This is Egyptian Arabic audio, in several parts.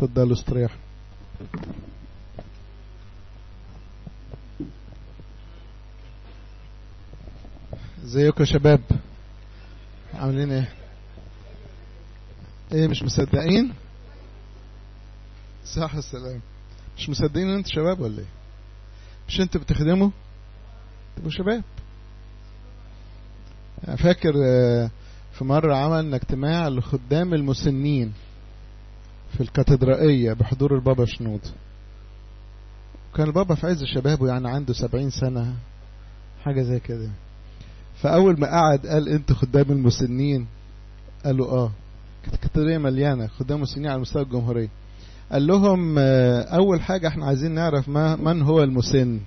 اتفضلوا استريحوا ازيكم يا شباب عاملين ايه ايه مش مصدقين صح السلام مش مصدقين ان انتوا شباب ولا ايه مش انتوا بتخدموا تبقوا شباب يعني فاكر في مرة عملنا اجتماع لخدام المسنين في الكاتدرائية بحضور البابا شنود كان البابا في عز شبابه يعني عنده سبعين سنة حاجة زي كده فأول ما قعد قال انتوا خدام المسنين قالوا اه كانت كاتدرائية مليانة خدام مسنين على مستوى الجمهورية قال لهم أول حاجة احنا عايزين نعرف ما من هو المسن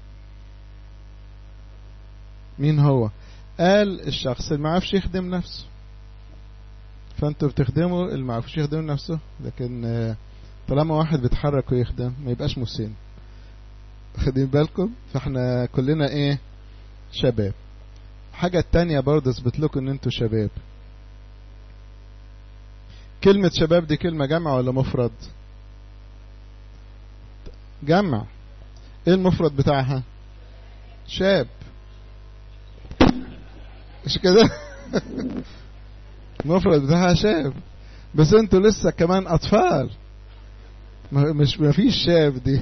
مين هو قال الشخص اللي ما عرفش يخدم نفسه فانتوا بتخدموا اللي ما عرفش يخدم نفسه لكن طالما واحد بيتحرك ويخدم ما يبقاش مسن خدين بالكم فاحنا كلنا ايه شباب حاجة التانية برضه اثبت لكم ان انتوا شباب كلمة شباب دي كلمة جمع ولا مفرد جمع ايه المفرد بتاعها شاب مش كده المفرد بتاعها شاب بس انتوا لسه كمان اطفال مش ما فيش شاب دي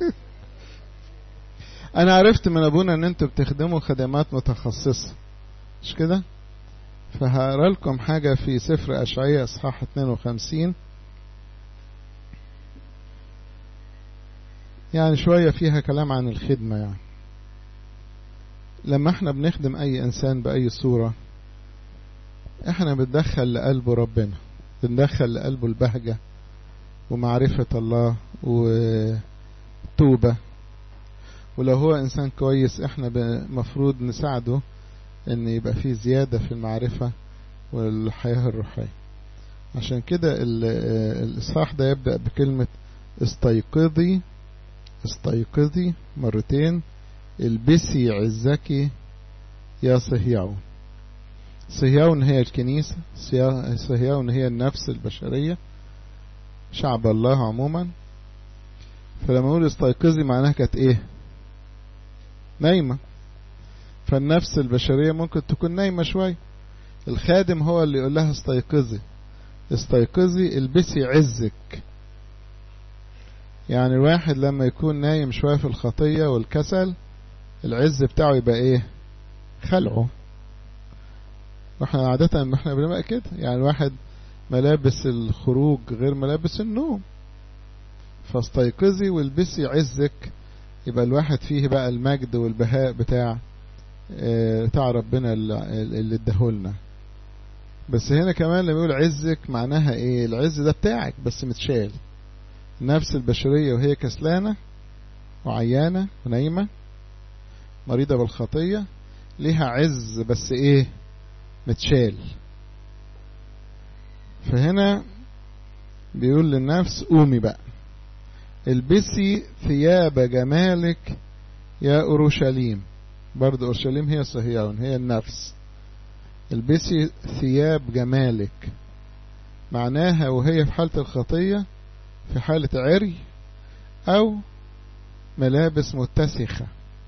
انا عرفت من ابونا ان انتوا بتخدموا خدمات متخصصة مش كده فهقرا لكم حاجة في سفر اشعياء اصحاح 52 يعني شوية فيها كلام عن الخدمة يعني لما احنا بنخدم اي انسان باي صورة احنا بندخل لقلبه ربنا بندخل لقلبه البهجة ومعرفة الله وتوبة ولو هو انسان كويس احنا مفروض نساعده ان يبقى فيه زيادة في المعرفة والحياة الروحية عشان كده الاصحاح ده يبدأ بكلمة استيقظي استيقظي مرتين البسي عزك يا صهيون صهيون هي الكنيسة صهيون هي النفس البشرية شعب الله عموما فلما نقول استيقظي معناها كانت ايه نايمة فالنفس البشرية ممكن تكون نايمة شوية الخادم هو اللي يقول لها استيقظي استيقظي البسي عزك يعني الواحد لما يكون نايم شوية في الخطية والكسل العز بتاعه يبقى ايه خلعه واحنا عادة احنا بنبقى كده يعني الواحد ملابس الخروج غير ملابس النوم فاستيقظي والبسي عزك يبقى الواحد فيه بقى المجد والبهاء بتاع بتاع ربنا اللي اداهولنا بس هنا كمان لما يقول عزك معناها ايه العز ده بتاعك بس متشال النفس البشرية وهي كسلانة وعيانة ونايمة مريضة بالخطية ليها عز بس ايه متشال فهنا بيقول للنفس قومي بقى البسي ثياب جمالك يا أورشليم برضو أورشليم هي صهيون هي النفس البسي ثياب جمالك معناها وهي في حالة الخطية في حالة عري أو ملابس متسخة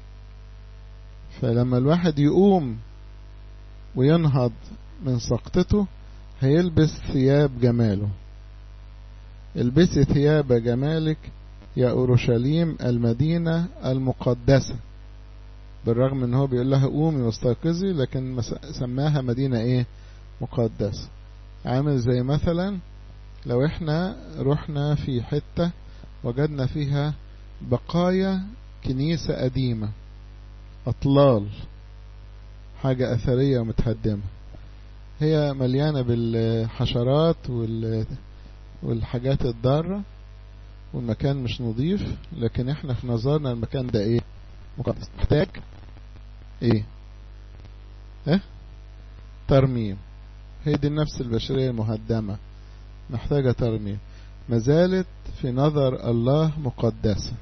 فلما الواحد يقوم وينهض من سقطته هيلبس ثياب جماله البسي ثياب جمالك يا أورشليم المدينة المقدسة بالرغم ان هو بيقول لها قومي واستيقظي لكن سماها مدينة ايه مقدسة عامل زي مثلا لو احنا رحنا في حتة وجدنا فيها بقايا كنيسة قديمة أطلال حاجة أثرية ومتهدمة هي مليانة بالحشرات والحاجات الضارة والمكان مش نظيف لكن احنا في نظرنا المكان ده ايه مقدس محتاج ايه اه ترميم هي دي النفس البشرية المهدمة محتاجة ترميم ما زالت في نظر الله مقدسة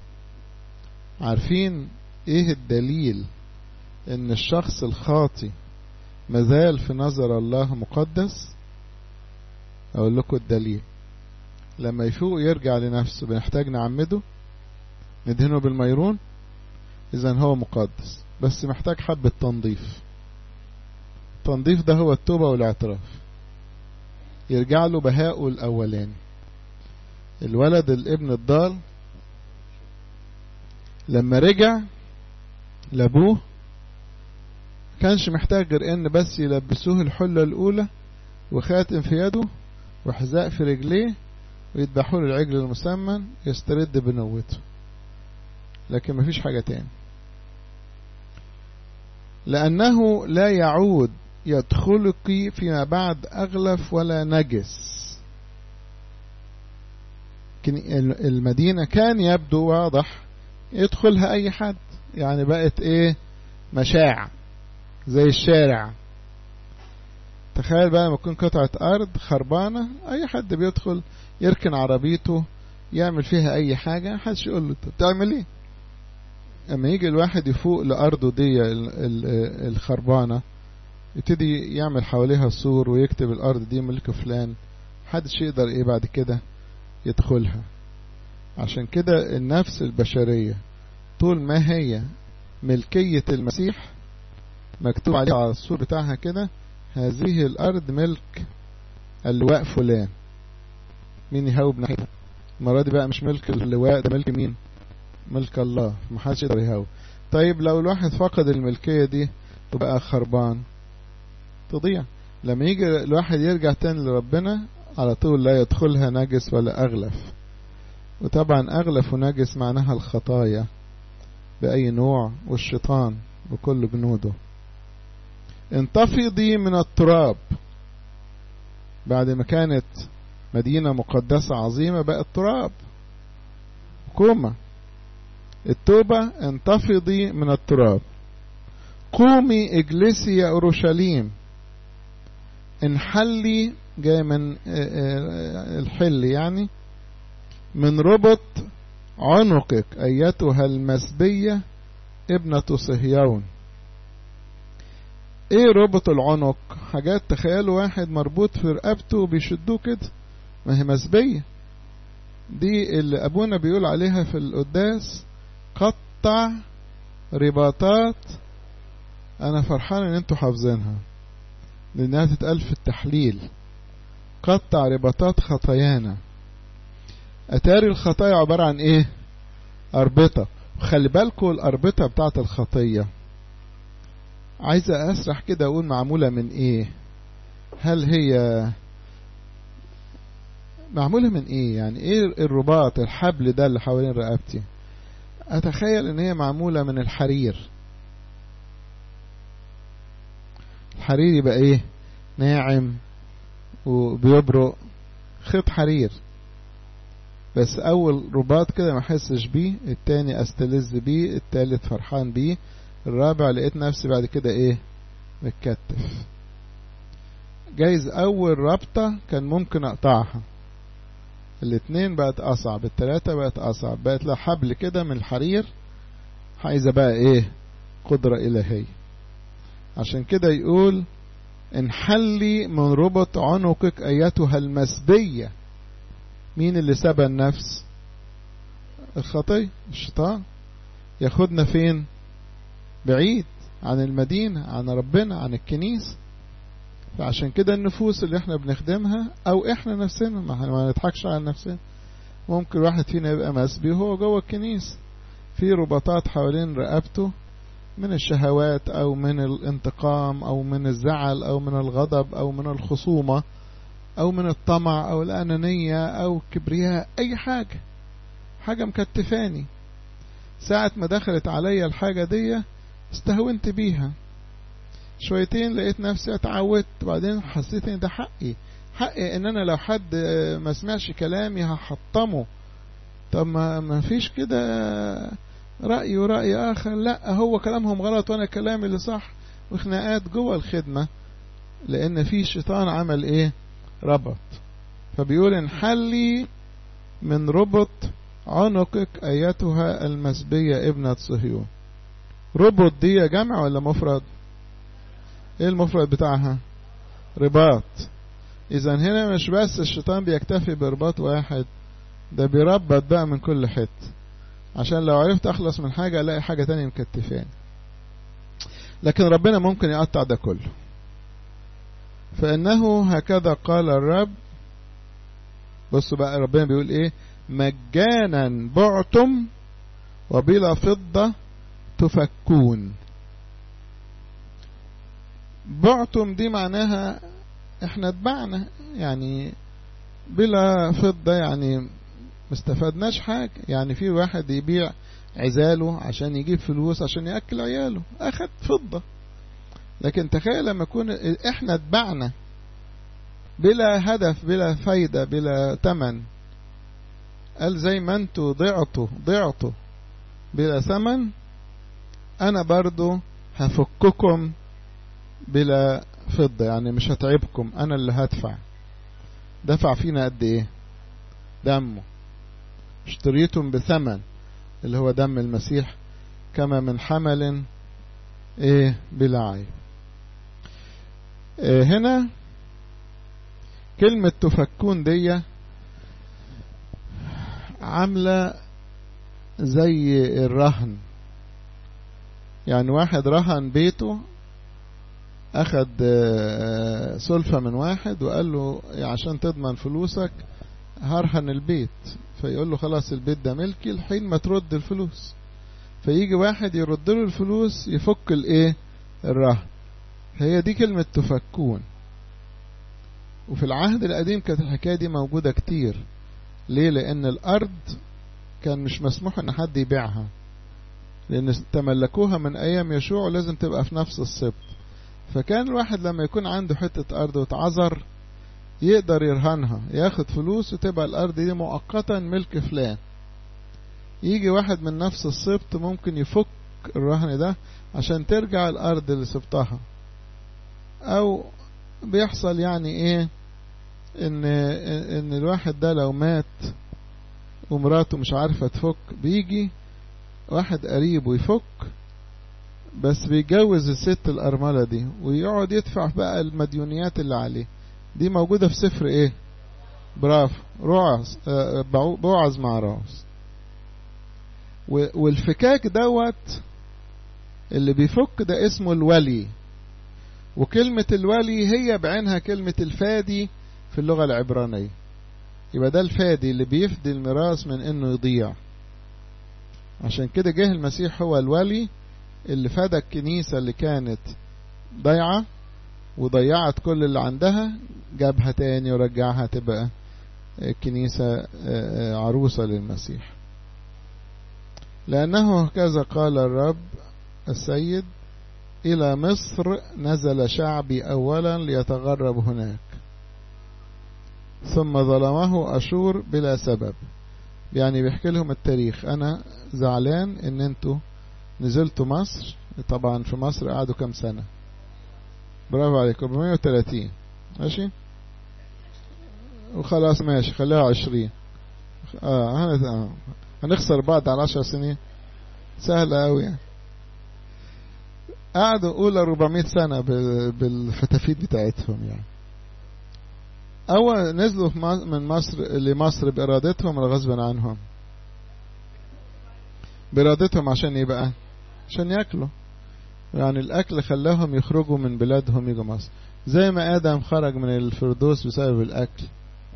عارفين ايه الدليل ان الشخص الخاطي مازال في نظر الله مقدس اقول لكم الدليل لما يفوق يرجع لنفسه بنحتاج نعمده ندهنه بالميرون إذا هو مقدس بس محتاج حبة تنظيف التنظيف ده هو التوبة والاعتراف يرجع له بهاءه الأولاني الولد الابن الضال لما رجع لابوه كانش محتاج غير ان بس يلبسوه الحلة الاولى وخاتم في يده وحذاء في رجليه ويذبحوا له العجل المسمن يسترد بنوته لكن مفيش حاجة تاني لأنه لا يعود يدخلك فيما بعد أغلف ولا نجس المدينة كان يبدو واضح يدخلها أي حد يعني بقت إيه مشاع زي الشارع تخيل بقى لما تكون قطعة أرض خربانة أي حد بيدخل يركن عربيته يعمل فيها أي حاجة محدش يقول له بتعمل إيه اما يجي الواحد يفوق لأرضه دي الخربانة يبتدي يعمل حواليها سور ويكتب الأرض دي ملك فلان محدش يقدر إيه بعد كده يدخلها عشان كده النفس البشرية طول ما هي ملكية المسيح مكتوب عليها على السور بتاعها كده هذه الأرض ملك اللواء فلان مين يهوب ناحيتها المرة دي بقى مش ملك اللواء ده ملك مين ملك الله محدش يقدر يهوب طيب لو الواحد فقد الملكية دي تبقى خربان تضيع لما يجي الواحد يرجع تاني لربنا على طول لا يدخلها نجس ولا أغلف وطبعا أغلف ونجس معناها الخطايا بأي نوع والشيطان بكل جنوده انتفضي من التراب بعد ما كانت مدينة مقدسة عظيمة بقت تراب كومة التوبة انتفضي من التراب قومي اجلسي يا أورشليم انحلي جاي من الحل يعني من ربط عنقك أيتها المسبية ابنة صهيون ايه ربط العنق حاجات تخيلوا واحد مربوط في رقبته بيشدوه كده ما هي مسبية دي اللي ابونا بيقول عليها في القداس قطع رباطات انا فرحان ان انتوا حافظينها لانها تتقال في التحليل قطع رباطات خطايانا اتاري الخطايا عبارة عن ايه اربطة خلي بالكوا الاربطة بتاعت الخطية عايزة اسرح كده اقول معمولة من ايه هل هي معمولة من ايه يعني ايه الرباط الحبل ده اللي حوالين رقبتي اتخيل ان هي معمولة من الحرير الحرير يبقى ايه ناعم وبيبرق خيط حرير بس اول رباط كده ما احسش بيه التاني استلذ بيه التالت فرحان بيه الرابع لقيت نفسي بعد كده ايه متكتف جايز اول رابطة كان ممكن اقطعها الاتنين بقت اصعب التلاتة بقت اصعب بقت لها حبل كده من الحرير عايزة بقى ايه قدرة الهية عشان كده يقول انحلي من ربط عنقك ايتها المسبية مين اللي سبى النفس الخطية الشيطان ياخدنا فين بعيد عن المدينة عن ربنا عن الكنيسة فعشان كده النفوس اللي احنا بنخدمها او احنا نفسنا ما احنا ما نضحكش على نفسنا ممكن واحد فينا يبقى مسبي وهو جوه الكنيسة في رباطات حوالين رقبته من الشهوات او من الانتقام او من الزعل او من الغضب او من الخصومة او من الطمع او الانانية او الكبرياء اي حاجة حاجة مكتفاني ساعة ما دخلت عليا الحاجة دي استهونت بيها شويتين لقيت نفسي اتعودت بعدين حسيت ان ده حقي حقي ان انا لو حد ما سمعش كلامي هحطمه طب ما ما فيش كده رأي ورأي آخر لا هو كلامهم غلط وأنا كلامي اللي صح وخناقات جوه الخدمة لأن في شيطان عمل إيه ربط فبيقول انحلي من ربط عنقك أيتها المسبية ابنة صهيون ربط دي جمع ولا مفرد ايه المفرد بتاعها رباط إذا هنا مش بس الشيطان بيكتفي برباط واحد ده بيربط بقى من كل حتة عشان لو عرفت أخلص من حاجة ألاقي حاجة تانية مكتفاني لكن ربنا ممكن يقطع ده كله فإنه هكذا قال الرب بصوا بقى ربنا بيقول إيه مجانا بعتم وبلا فضة تفكون بعتم دي معناها احنا اتبعنا يعني بلا فضة يعني مستفدناش حاجة يعني في واحد يبيع عزاله عشان يجيب فلوس عشان يأكل عياله أخد فضة لكن تخيل لما يكون احنا اتبعنا بلا هدف بلا فايدة بلا تمن قال زي ما انتوا ضعتوا ضعتوا بلا ثمن انا برضو هفككم بلا فضة يعني مش هتعبكم انا اللي هدفع دفع فينا قد ايه دمه اشتريتم بثمن اللي هو دم المسيح كما من حمل ايه بلا عيب إيه هنا كلمة تفكون دي عاملة زي الرهن يعني واحد رهن بيته أخد سلفة من واحد وقال له عشان تضمن فلوسك هرهن البيت فيقول له خلاص البيت ده ملكي الحين ما ترد الفلوس فيجي واحد يرد له الفلوس يفك الايه الرهن هي دي كلمة تفكون وفي العهد القديم كانت الحكاية دي موجودة كتير ليه لأن الأرض كان مش مسموح أن حد يبيعها لأن تملكوها من أيام يشوع لازم تبقى في نفس السبت فكان الواحد لما يكون عنده حتة أرض وتعذر يقدر يرهنها ياخد فلوس وتبقى الأرض دي مؤقتا ملك فلان يجي واحد من نفس السبط ممكن يفك الرهن ده عشان ترجع الأرض اللي سبتها أو بيحصل يعني إيه إن إن الواحد ده لو مات ومراته مش عارفة تفك بيجي واحد قريبه يفك بس بيجوز الست الأرملة دي ويقعد يدفع بقى المديونيات اللي عليه دي موجودة في سفر ايه برافو رعز بوعز مع راس والفكاك دوت اللي بيفك ده اسمه الولي وكلمة الولي هي بعينها كلمة الفادي في اللغة العبرانية يبقى ده الفادي اللي بيفدي الميراث من انه يضيع عشان كده جه المسيح هو الولي اللي فدى الكنيسة اللي كانت ضيعة وضيعت كل اللي عندها جابها تاني ورجعها تبقى كنيسة عروسة للمسيح لأنه هكذا قال الرب السيد إلى مصر نزل شعبي أولا ليتغرب هناك ثم ظلمه أشور بلا سبب يعني بيحكي لهم التاريخ أنا زعلان إن أنتوا نزلتوا مصر طبعا في مصر قعدوا كم سنة برافو عليك 430 ماشي وخلاص ماشي خليها 20 اه هن... آه. هنخسر بعض على 10 سنين سهلة قوي يعني قعدوا أولى 400 سنة بالفتافيت بتاعتهم يعني أول نزلوا من مصر لمصر بإرادتهم ولا غصبا عنهم بإرادتهم عشان ايه بقى عشان ياكلوا يعني الأكل خلاهم يخرجوا من بلادهم يجوا مصر زي ما آدم خرج من الفردوس بسبب الأكل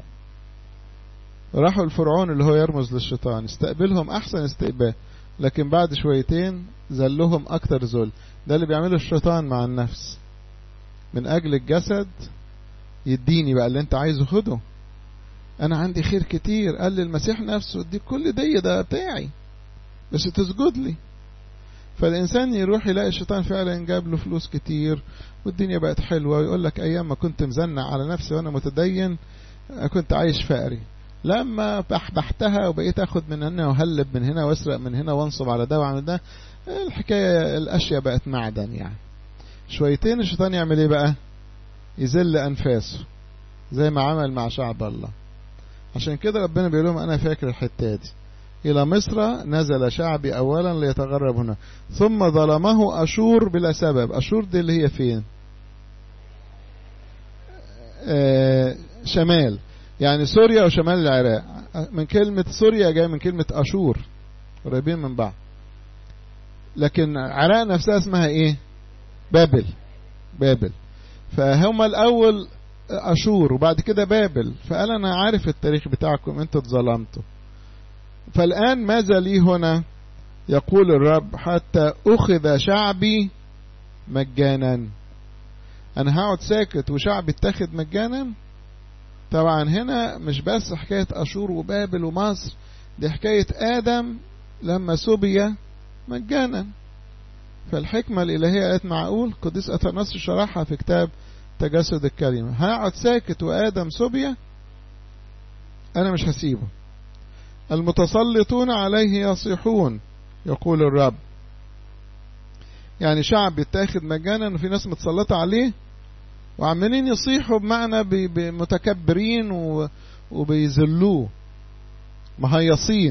راحوا الفرعون اللي هو يرمز للشيطان استقبلهم أحسن استقبال لكن بعد شويتين ذلهم أكتر ذل ده اللي بيعمله الشيطان مع النفس من أجل الجسد يديني بقى اللي انت عايزه خده انا عندي خير كتير قال لي المسيح نفسه دي كل دي ده بتاعي بس تسجد لي فالإنسان يروح يلاقي الشيطان فعلا جاب له فلوس كتير والدنيا بقت حلوة ويقول لك أيام ما كنت مزنع على نفسي وأنا متدين كنت عايش فقري لما بحبحتها وبقيت أخد من هنا وهلب من هنا وأسرق من هنا وأنصب على ده وأعمل ده الحكاية الأشياء بقت معدن يعني شويتين الشيطان يعمل إيه بقى يذل أنفاسه زي ما عمل مع شعب الله عشان كده ربنا بيقول لهم أنا فاكر الحتة دي إلى مصر نزل شعبي أولا ليتغرب هنا ثم ظلمه أشور بلا سبب أشور دي اللي هي فين آه شمال يعني سوريا وشمال العراق من كلمة سوريا جاي من كلمة أشور قريبين من بعض لكن العراق نفسها اسمها ايه بابل بابل فهم الأول أشور وبعد كده بابل فقال أنا عارف التاريخ بتاعكم أنتوا اتظلمتوا فالآن ماذا لي هنا يقول الرب حتى أخذ شعبي مجانا أنا هقعد ساكت وشعبي اتخذ مجانا طبعا هنا مش بس حكاية أشور وبابل ومصر دي حكاية آدم لما سبي مجانا فالحكمة الإلهية قالت معقول قديس أثناس شرحها في كتاب تجسد الكلمة هقعد ساكت وآدم سبية أنا مش هسيبه المتسلطون عليه يصيحون يقول الرب يعني شعب يتاخد مجانا وفي ناس متسلطة عليه وعمالين يصيحوا بمعنى متكبرين وبيذلوه مهيصين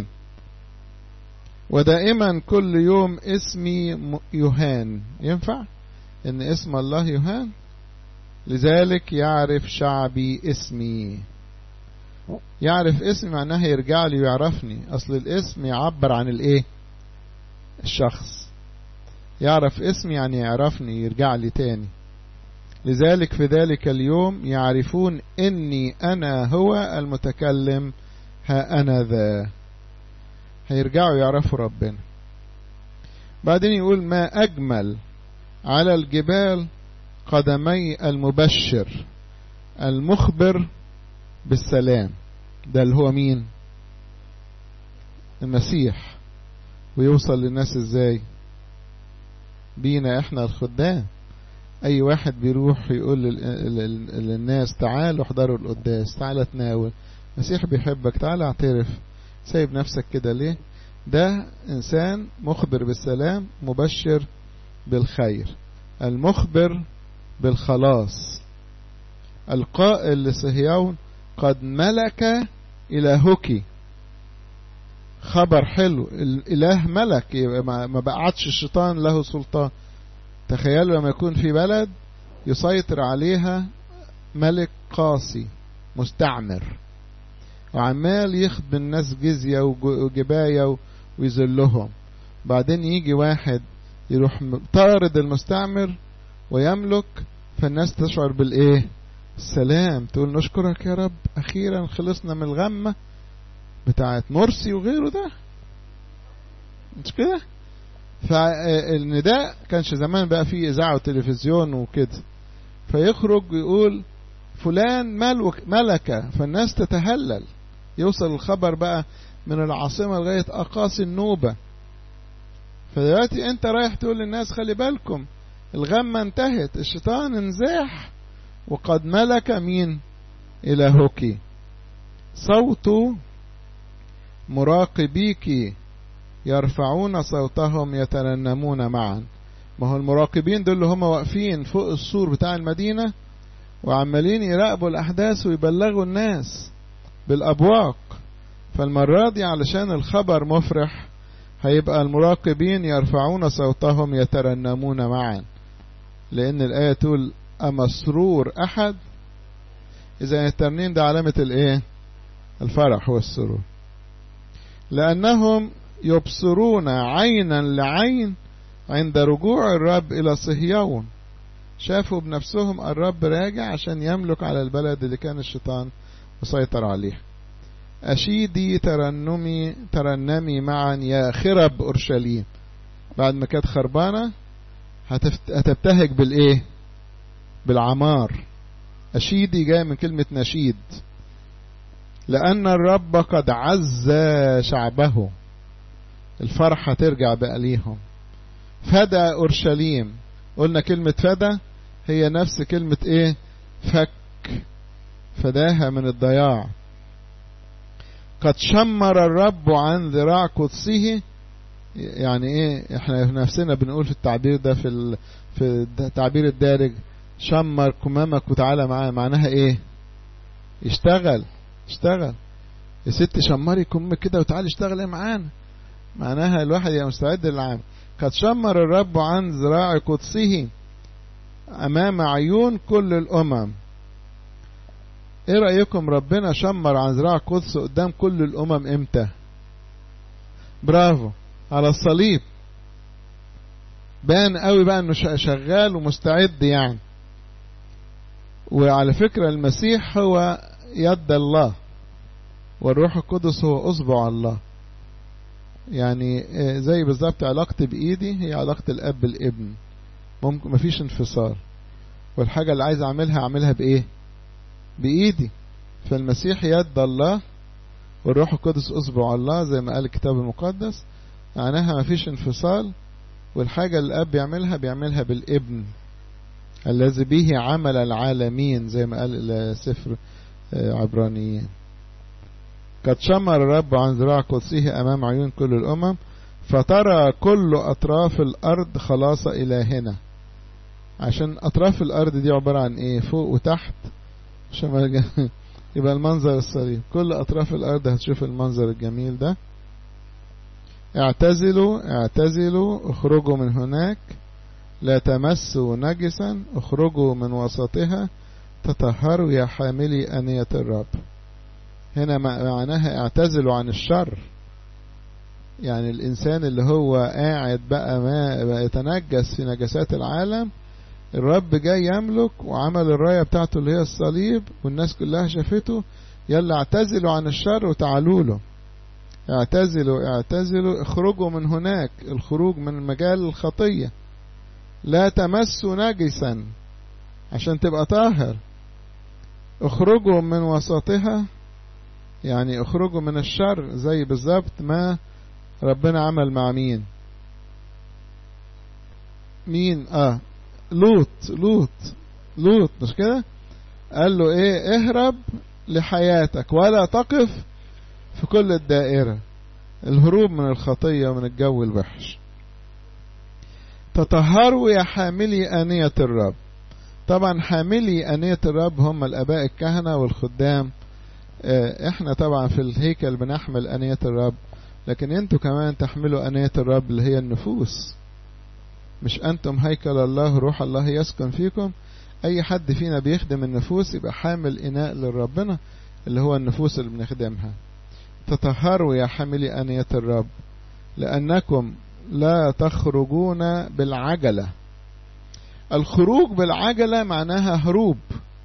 ودائما كل يوم اسمي يهان ينفع ان اسم الله يهان لذلك يعرف شعبي اسمي يعرف اسمي معناها يرجع لي ويعرفني اصل الاسم يعبر عن الايه الشخص يعرف اسمي يعني يعرفني يرجع لي تاني لذلك في ذلك اليوم يعرفون اني انا هو المتكلم ها انا ذا هيرجعوا يعرفوا ربنا بعدين يقول ما اجمل على الجبال قدمي المبشر المخبر بالسلام ده اللي هو مين المسيح ويوصل للناس ازاي بينا احنا الخدام اي واحد بيروح يقول للناس تعالوا احضروا القداس تعالى تناول المسيح بيحبك تعالى اعترف سايب نفسك كده ليه ده انسان مخبر بالسلام مبشر بالخير المخبر بالخلاص القائل لصهيون قد ملك إلهك خبر حلو الإله ملك ما بقعدش الشيطان له سلطان تخيلوا لما يكون في بلد يسيطر عليها ملك قاسي مستعمر وعمال يخدم الناس جزية وجباية ويذلهم بعدين يجي واحد يروح طارد المستعمر ويملك فالناس تشعر بالايه السلام تقول نشكرك يا رب اخيرا خلصنا من الغمة بتاعت مرسي وغيره ده مش كده فالنداء كانش زمان بقى فيه اذاعة وتلفزيون وكده فيخرج ويقول فلان ملك ملكة فالناس تتهلل يوصل الخبر بقى من العاصمة لغاية أقاصي النوبة فدلوقتي أنت رايح تقول للناس خلي بالكم الغمة انتهت الشيطان انزاح وقد ملك مين إلهك صوت مراقبيك يرفعون صوتهم يترنمون معا ما هو المراقبين دول اللي هم واقفين فوق السور بتاع المدينة وعمالين يراقبوا الأحداث ويبلغوا الناس بالأبواق فالمرة دي علشان الخبر مفرح هيبقى المراقبين يرفعون صوتهم يترنمون معا لأن الآية تقول أمسرور أحد إذا الترنيم ده علامة الإيه الفرح والسرور لأنهم يبصرون عينا لعين عند رجوع الرب إلى صهيون شافوا بنفسهم الرب راجع عشان يملك على البلد اللي كان الشيطان مسيطر عليه أشيدي ترنمي ترنمي معا يا خرب أورشليم بعد ما كانت خربانة هتبتهج بالإيه بالعمار أشيدي جاي من كلمة نشيد لأن الرب قد عز شعبه الفرحة ترجع بقى ليهم فدى أورشليم قلنا كلمة فدى هي نفس كلمة ايه فك فداها من الضياع قد شمر الرب عن ذراع قدسه يعني ايه احنا نفسنا بنقول في التعبير ده في ال... في التعبير الدارج شمر كمامك وتعالى معاه معناها ايه اشتغل اشتغل يا ست شمري كمك كده وتعالي اشتغلي معانا معناها الواحد يبقى مستعد للعمل قد شمر الرب عن ذراع قدسه أمام عيون كل الأمم ايه رأيكم ربنا شمر عن ذراع القدس قدام كل الامم امتى برافو على الصليب بان قوي بقى انه شغال ومستعد يعني وعلى فكرة المسيح هو يد الله والروح القدس هو اصبع الله يعني زي بالظبط علاقتي بايدي هي علاقة الاب بالابن ممكن مفيش انفصال والحاجة اللي عايز اعملها اعملها بايه بايدي فالمسيح يد الله والروح القدس اصبع الله زي ما قال الكتاب المقدس معناها مفيش انفصال والحاجة اللي الاب بيعملها بيعملها بالابن الذي به عمل العالمين زي ما قال سفر عبرانيين قد شمر الرب عن ذراع قدسه أمام عيون كل الأمم فترى كل أطراف الأرض خلاص إلى هنا عشان أطراف الأرض دي عبارة عن إيه فوق وتحت عشان يبقى المنظر الصليب كل أطراف الأرض هتشوف المنظر الجميل ده اعتزلوا اعتزلوا اخرجوا من هناك لا تمسوا نجسا اخرجوا من وسطها تطهروا يا حاملي أنية الرب هنا معناها اعتزلوا عن الشر يعني الإنسان اللي هو قاعد بقى ما يتنجس في نجسات العالم الرب جاي يملك وعمل الراية بتاعته اللي هي الصليب والناس كلها شافته يلا اعتزلوا عن الشر وتعالوا له اعتزلوا اعتزلوا اخرجوا من هناك الخروج من مجال الخطية لا تمسوا نجسا عشان تبقى طاهر اخرجوا من وسطها يعني اخرجوا من الشر زي بالظبط ما ربنا عمل مع مين مين اه لوط لوط لوط مش كده قال له ايه اهرب لحياتك ولا تقف في كل الدائرة الهروب من الخطية ومن الجو الوحش تطهروا يا حاملي آنية الرب طبعا حاملي آنية الرب هم الآباء الكهنة والخدام احنا طبعا في الهيكل بنحمل آنية الرب لكن انتوا كمان تحملوا آنية الرب اللي هي النفوس مش أنتم هيكل الله روح الله يسكن فيكم أي حد فينا بيخدم النفوس يبقى حامل إناء لربنا اللي هو النفوس اللي بنخدمها تطهروا يا حاملي آنية الرب لأنكم لا تخرجون بالعجلة الخروج بالعجلة معناها هروب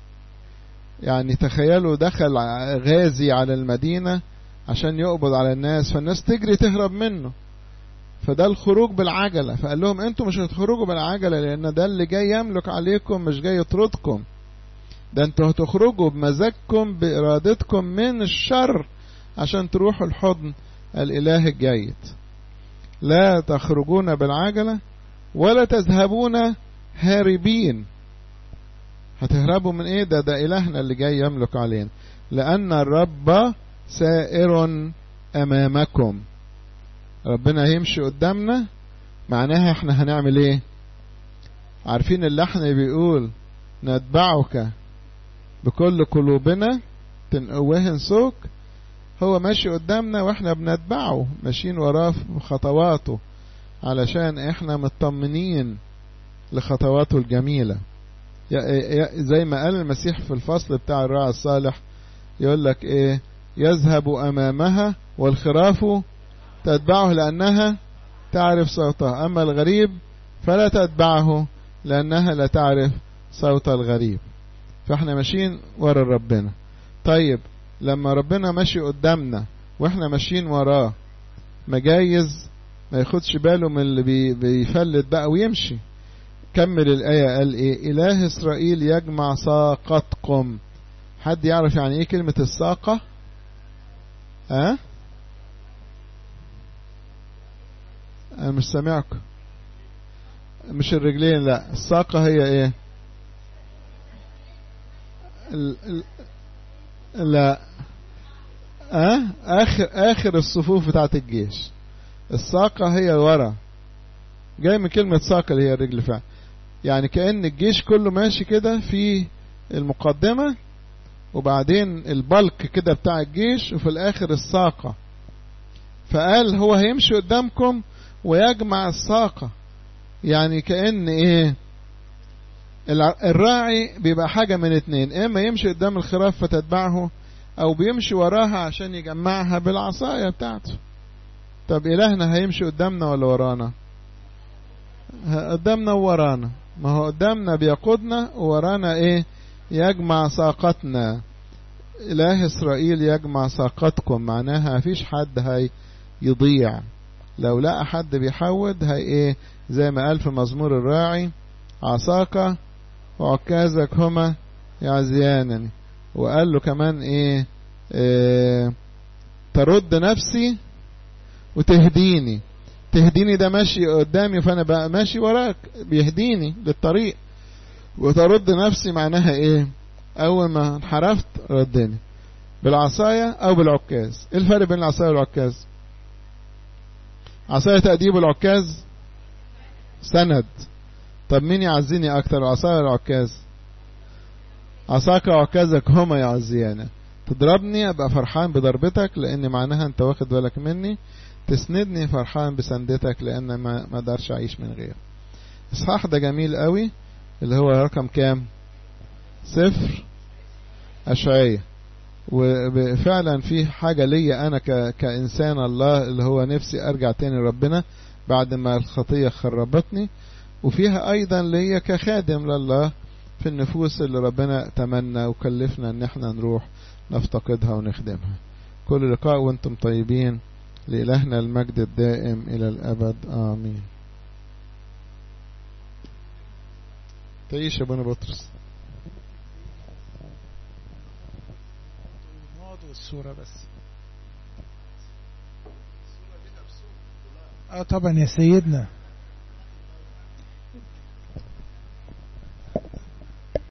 يعني تخيلوا دخل غازي على المدينة عشان يقبض على الناس فالناس تجري تهرب منه فده الخروج بالعجلة فقال لهم انتوا مش هتخرجوا بالعجلة لان ده اللي جاي يملك عليكم مش جاي يطردكم ده انتوا هتخرجوا بمزاجكم بارادتكم من الشر عشان تروحوا الحضن الاله الجيد لا تخرجون بالعجلة ولا تذهبون هاربين هتهربوا من ايه ده ده الهنا اللي جاي يملك علينا لان الرب سائر امامكم ربنا هيمشي قدامنا معناها احنا هنعمل ايه عارفين اللحن بيقول نتبعك بكل قلوبنا تنقوهن سوك هو ماشي قدامنا واحنا بنتبعه ماشيين وراه في خطواته علشان احنا مطمنين لخطواته الجميلة زي ما قال المسيح في الفصل بتاع الراعي الصالح يقول لك ايه يذهب امامها والخراف تتبعه لأنها تعرف صوته أما الغريب فلا تتبعه لأنها لا تعرف صوت الغريب فاحنا ماشيين ورا ربنا طيب لما ربنا ماشي قدامنا واحنا ماشيين وراه مجايز ما ياخدش باله من اللي بي بيفلت بقى ويمشي كمل الآية قال إيه إله إسرائيل يجمع ساقتكم حد يعرف يعني إيه كلمة الساقة أه؟ أنا مش سامعكم مش الرجلين لا الساقة هي ايه ال ال لا أه؟ آخر آخر الصفوف بتاعت الجيش الساقة هي ورا جاي من كلمة ساقة اللي هي الرجل فعلا يعني كأن الجيش كله ماشي كده في المقدمة وبعدين البلك كده بتاع الجيش وفي الآخر الساقة فقال هو هيمشي قدامكم ويجمع الساقة يعني كأن ايه الراعي بيبقى حاجة من اتنين اما يمشي قدام الخراف فتتبعه او بيمشي وراها عشان يجمعها بالعصاية بتاعته طب الهنا هيمشي قدامنا ولا ورانا قدامنا وورانا ما هو قدامنا بيقودنا وورانا ايه يجمع ساقتنا اله اسرائيل يجمع ساقتكم معناها مفيش حد هي يضيع لو لقى حد بيحود هي ايه زي ما قال في مزمور الراعي عصاك وعكازك هما يعزيانني وقال له كمان ايه, إيه ترد نفسي وتهديني تهديني ده ماشي قدامي فانا بقى ماشي وراك بيهديني للطريق وترد نفسي معناها ايه اول ما انحرفت ردني بالعصاية او بالعكاز ايه الفرق بين العصاية والعكاز عصاية تأديب العكاز سند طب مين يعزيني اكتر العصاية ولا العكاز عصاك وعكازك هما يعزيانا تضربني ابقى فرحان بضربتك لان معناها انت واخد بالك مني تسندني فرحان بسندتك لان ما ما اقدرش اعيش من غير اصحاح ده جميل قوي اللي هو رقم كام صفر اشعية وفعلا في حاجة ليا انا كانسان الله اللي هو نفسي ارجع تاني ربنا بعد ما الخطية خربتني وفيها ايضا ليا كخادم لله في النفوس اللي ربنا تمنى وكلفنا ان احنا نروح نفتقدها ونخدمها كل لقاء وانتم طيبين لإلهنا المجد الدائم إلى الأبد آمين تعيش يا بني بطرس الصورة بس اه طبعا يا سيدنا